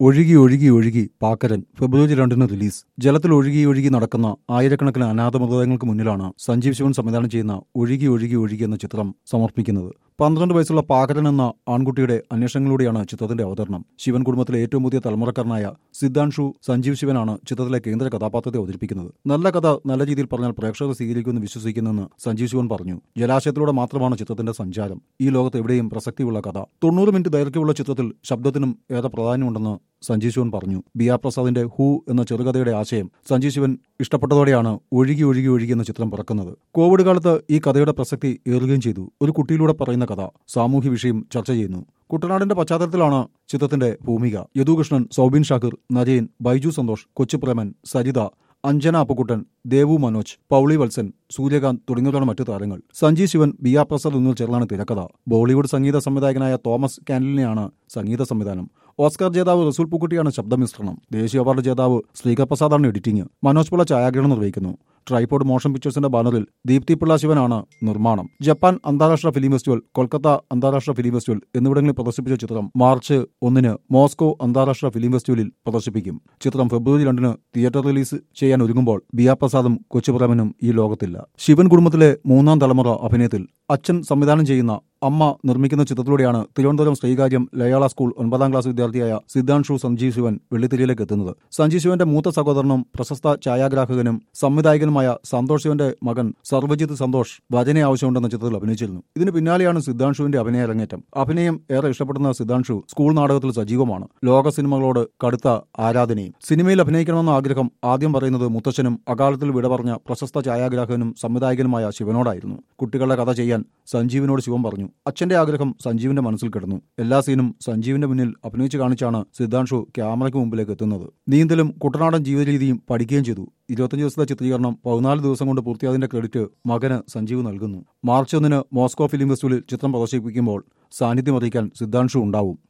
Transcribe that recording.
ഒഴുകി ഒഴുകി ഒഴുകി പാക്കരൻ ഫെബ്രുവരി രണ്ടിന് റിലീസ് ജലത്തിൽ ഒഴുകി ഒഴുകി നടക്കുന്ന ആയിരക്കണക്കിന് അനാഥ മൃതദേഹങ്ങൾക്ക് മുന്നിലാണ് സഞ്ജീവ് ശിവൻ സംവിധാനം ചെയ്യുന്ന ഒഴുകി ഒഴുകി ഒഴുകി എന്ന ചിത്രം സമർപ്പിക്കുന്നത് പന്ത്രണ്ട് വയസ്സുള്ള പാകരൻ എന്ന ആൺകുട്ടിയുടെ അന്വേഷണങ്ങളിലൂടെയാണ് ചിത്രത്തിന്റെ അവതരണം ശിവൻ കുടുംബത്തിലെ ഏറ്റവും പുതിയ തലമുറക്കാരനായ സിദ്ധാൻഷു സഞ്ജീവ് ശിവനാണ് ചിത്രത്തിലെ കേന്ദ്ര കഥാപാത്രത്തെ അവതരിപ്പിക്കുന്നത് നല്ല കഥ നല്ല രീതിയിൽ പറഞ്ഞാൽ പ്രേക്ഷകർ സ്വീകരിക്കുമെന്ന് വിശ്വസിക്കുന്നെന്ന് സഞ്ജീവ് ശിവൻ പറഞ്ഞു ജലാശയത്തിലൂടെ മാത്രമാണ് ചിത്രത്തിന്റെ സഞ്ചാരം ഈ ലോകത്ത് എവിടെയും പ്രസക്തിയുള്ള കഥ തൊണ്ണൂറ് മിനിറ്റ് ദൈർഘ്യമുള്ള ചിത്രത്തിൽ ശബ്ദത്തിനും ഏറെ പ്രാധാന്യമുണ്ടെന്ന് സഞ്ജീവ് ശിവൻ പറഞ്ഞു ബി ആർ പ്രസാദിന്റെ ഹൂ എന്ന ചെറുകഥയുടെ ആശയം സഞ്ജീവ് ശിവൻ ഇഷ്ടപ്പെട്ടതോടെയാണ് ഒഴുകി ഒഴുകി ഒഴുകി എന്ന ചിത്രം പിറക്കുന്നത് കോവിഡ് കാലത്ത് ഈ കഥയുടെ പ്രസക്തി ഏറുകയും ചെയ്തു ഒരു കുട്ടിയിലൂടെ പറയുന്ന കഥ സാമൂഹ്യ വിഷയം ചർച്ച ചെയ്യുന്നു കുട്ടനാടിന്റെ പശ്ചാത്തലത്തിലാണ് ചിത്രത്തിന്റെ ഭൂമിക യദുകൃഷ്ണൻ സൗബിൻ ഷാഹിർ നരയൻ ബൈജു സന്തോഷ് കൊച്ചുപ്രേമൻ സരിത അഞ്ജന അപ്പുക്കുട്ടൻ ദേവു മനോജ് പൗളി വത്സൻ സൂര്യകാന്ത് തുടങ്ങിയവരാണ് മറ്റു താരങ്ങൾ സഞ്ജീവ് ശിവൻ ബി ആർ പ്രസാദ് എന്നിവർ ചേർന്നാണ് തിരക്കഥ ബോളിവുഡ് സംഗീത സംവിധായകനായ തോമസ് കാൻഡലിനെയാണ് സംഗീത സംവിധാനം ഓസ്കാർ ജേതാവ് റസൂൽ പൂക്കുട്ടിയാണ് ശബ്ദമിശ്രണം ദേശീയ അവാർഡ് ജേതാവ് ശ്രീകർ പ്രസാദാണ് എഡിറ്റിംഗ് മനോജ് പിള്ള ഛായാഗ്രഹണം നിർവഹിക്കുന്നു ട്രൈപോഡ് മോഷൻ പിക്ചേഴ്സിന്റെ ബാനറിൽ ദീപ്തി പിള്ള ശിവനാണ് നിർമ്മാണം ജപ്പാൻ അന്താരാഷ്ട്ര ഫിലിം ഫെസ്റ്റിവൽ കൊൽക്കത്ത അന്താരാഷ്ട്ര ഫിലിം ഫെസ്റ്റിവൽ എന്നിവിടങ്ങളിൽ പ്രദർശിപ്പിച്ച ചിത്രം മാർച്ച് ഒന്നിന് മോസ്കോ അന്താരാഷ്ട്ര ഫിലിം ഫെസ്റ്റിവലിൽ പ്രദർശിപ്പിക്കും ചിത്രം ഫെബ്രുവരി രണ്ടിന് തിയേറ്റർ റിലീസ് ചെയ്യാൻ ഒരുങ്ങുമ്പോൾ ബിയാ പ്രസാദും കൊച്ചുപ്രേമനും ഈ ലോകത്തില്ല ശിവൻ കുടുംബത്തിലെ മൂന്നാം തലമുറ അഭിനയത്തിൽ അച്ഛൻ സംവിധാനം ചെയ്യുന്ന അമ്മ നിർമ്മിക്കുന്ന ചിത്രത്തിലൂടെയാണ് തിരുവനന്തപുരം ശ്രീകാര്യം ലയാള സ്കൂൾ ഒൻപതാം ക്ലാസ് വിദ്യാർത്ഥിയായ സിദ്ധാൻഷു സഞ്ജീവ് ശിവൻ വെള്ളിത്തിരിയിലേക്ക് എത്തുന്നത് സഞ്ജീവ് ശിവന്റെ മൂത്ത സഹോദരനും പ്രശസ്ത ഛായാഗ്രാഹകനും സംവിധായകനുമായ സന്തോഷ് ശിവന്റെ മകൻ സർവജിത്ത് സന്തോഷ് വചന ആവശ്യമുണ്ടെന്ന ചിത്രത്തിൽ അഭിനയിച്ചിരുന്നു ഇതിന് പിന്നാലെയാണ് സിദ്ധാൻഷുവിന്റെ അഭിനയ അരങ്ങേറ്റം അഭിനയം ഏറെ ഇഷ്ടപ്പെടുന്ന സിദ്ധാൻഷു സ്കൂൾ നാടകത്തിൽ സജീവമാണ് ലോക സിനിമകളോട് കടുത്ത ആരാധനയും സിനിമയിൽ അഭിനയിക്കണമെന്ന ആഗ്രഹം ആദ്യം പറയുന്നത് മുത്തച്ഛനും അകാലത്തിൽ വിട പറഞ്ഞ പ്രശസ്ത ഛായാഗ്രാഹകനും സംവിധായകനുമായ ശിവനോടായിരുന്നു കുട്ടികളുടെ കഥ ചെയ്യാൻ സഞ്ജീവിനോട് ശിവൻ പറഞ്ഞു അച്ഛന്റെ ആഗ്രഹം സഞ്ജീവിന്റെ മനസ്സിൽ കിടന്നു എല്ലാ സീനും സഞ്ജീവിന്റെ മുന്നിൽ അഭിനയിച്ചു കാണിച്ചാണ് സിദ്ധാൻഷു ക്യാമറയ്ക്ക് മുമ്പിലേക്ക് എത്തുന്നത് നീന്തലും കുട്ടനാടൻ ജീവിതരീതിയും പഠിക്കുകയും ചെയ്തു ഇരുപത്തഞ്ച് ദിവസത്തെ ചിത്രീകരണം പതിനാല് ദിവസം കൊണ്ട് പൂർത്തിയായതിന്റെ ക്രെഡിറ്റ് മകന് സഞ്ജീവ് നൽകുന്നു മാർച്ച് ഒന്നിന് മോസ്കോ ഫിലിം ഫെസ്റ്റിവലിൽ ചിത്രം പ്രദർശിപ്പിക്കുമ്പോൾ സാന്നിധ്യം അറിയിക്കാൻ സിദ്ധാൻഷു ഉണ്ടാവും